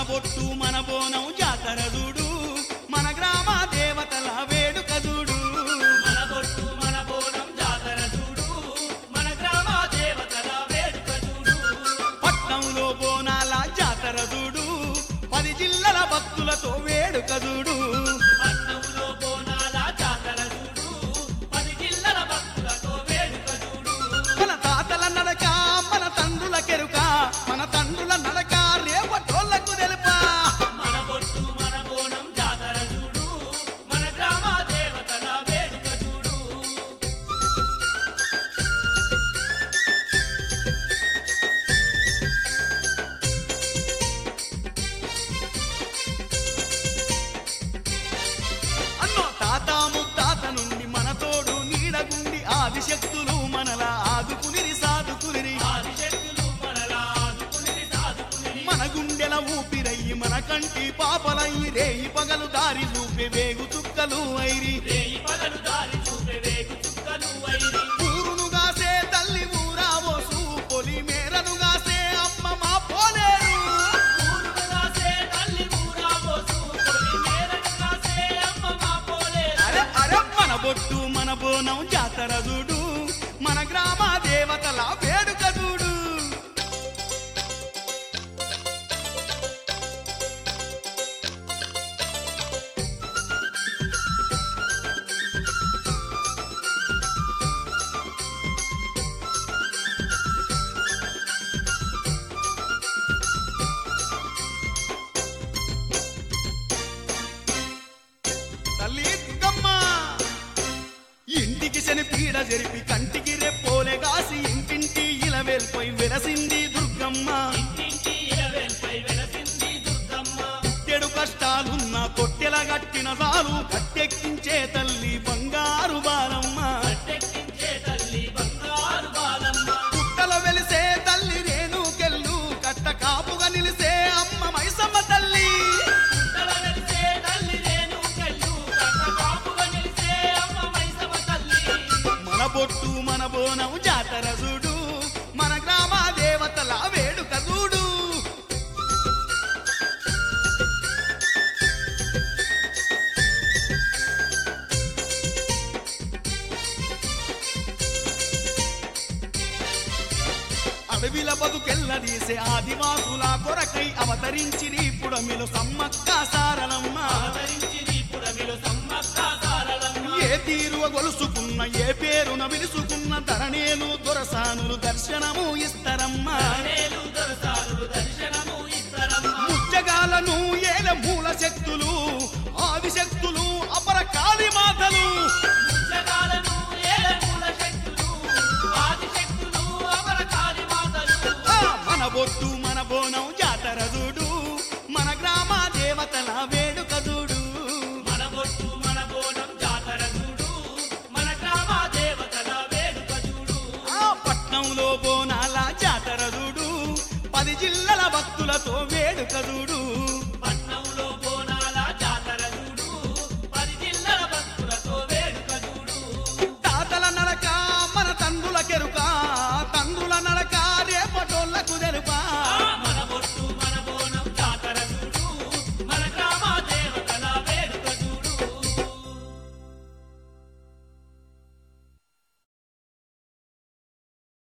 బొట్టు మన బోనం జాతర చూడు మన గ్రామ దేవతల వేడుక చూడు మన బొట్టు మన బోనం జాతర చూడు మన గ్రామ దేవతల వేడుక చూడు పట్నంలో బోనాల జాతర చూడు పది జిల్లల భక్తులతో వేడుక చూడు పట్నంలో బోనాల జాతర చూడు పది జిల్లల భక్తులతో వేడుక చూడు మన తాతల నడక మన తండ్రుల కెరుక మన తండ్రుల నడక రేపటోళ్లకు తెలుపా మన బొట్టు మన బోనం జాతర చూడు మన గ్రామ దేవతల వేడుక చూడు అన్నో తాత ముత్తాత నుండి మన తోడు నీడగుండి ఆదిశక్తులు మనలా ఆదుకునిరి సాదుకునిరి ఆదిశక్తులు మనలా ఆదుకునిది సాదుకునిది మన గుండెల ఊపిరయ్యి మన కంటి పాపలయ్యి రేయి పగలు దారి చూపే వేగు చుక్కలు ఐరి రేయి పగలు దారి చూపే వేగు చుక్కలు వైరి ఊరును గాసే తల్లి ఊరావోసు పొలి మేరను గాసే అమ్మ మా పోలేరు ఊరును కాసే తల్లి ఊరా పోసు తొలి మేరకు కాసే అమ్మ మా పోలేరు అరే అరే మన బొట్టు మన బోనం జాతర చూడు మన గ్రామ దేవతల వేడుక చూడు తల్లి దుర్గమ్మ ఇంటికి శని పీడ జరిపి కంటికి రెప్పోలే కాసి ఇంటింటి ఇలవేల్పోయి వెలసింది దుర్గమ్మ ఇంటింటి ఇలవేల్పై వెలసింది దుర్గమ్మ చెడు కష్టాలున్న కొట్టెల గట్టిన సాలు కట్టెక్కించే తల్లి బంగారు బాలమ్మ కట్టెక్కించే తల్లి బంగారు బాలమ్మ పుట్టల వెలిసే తల్లి రేణుకెళ్ళు కట్ట కాపుగా నిలిసే అమ్మ మైసమ్మ తల్లి తల వెలిసే తల్లి రేణు కళ్ళు కట్ట కాపుగా నిలిసే అమ్మ మైసమ్మ తల్లి మన బొట్టు మన బోనం జాతర చూడు మన గ్రామ దేవతల వేడుక చూడు అడవిల బతుకెల్లదీసే ఆదివాసుల కొరకై అవతరించిరి పుడమిలో సమ్మక్క సారలమ్మ అవతరించింది పురమిలో సమ్మక్క సారలమ్మ ఏ తీరువ గొలుసుకున్న ఏ పేరున విలుసుకున్న ధరణేలు దొరసానులు దర్శనము ఇస్తరమ్మా నేలు దొరసారులు దర్శనము ఇస్తరమ్మ ముచ్చగాలను ఏల మూల శక్తులు ఆదిశక్తులు అపర కాళీ మాతలు జగాలను ఏలమూల శక్తులు ఆదిశక్తులు అమర కాళీ మాతలు ఆ, మన బొట్టు మన బోనం జాతర చూడు మన గ్రామ దేవతల వేడుక చూడు మన బొట్టు మన బోనం జాతర చూడు మన గ్రామ దేవతల వేడుక చూడు ఆ పట్నంలో బోనాల జాతర చూడు పది జిల్లల భక్తులతో వేడుక చూడు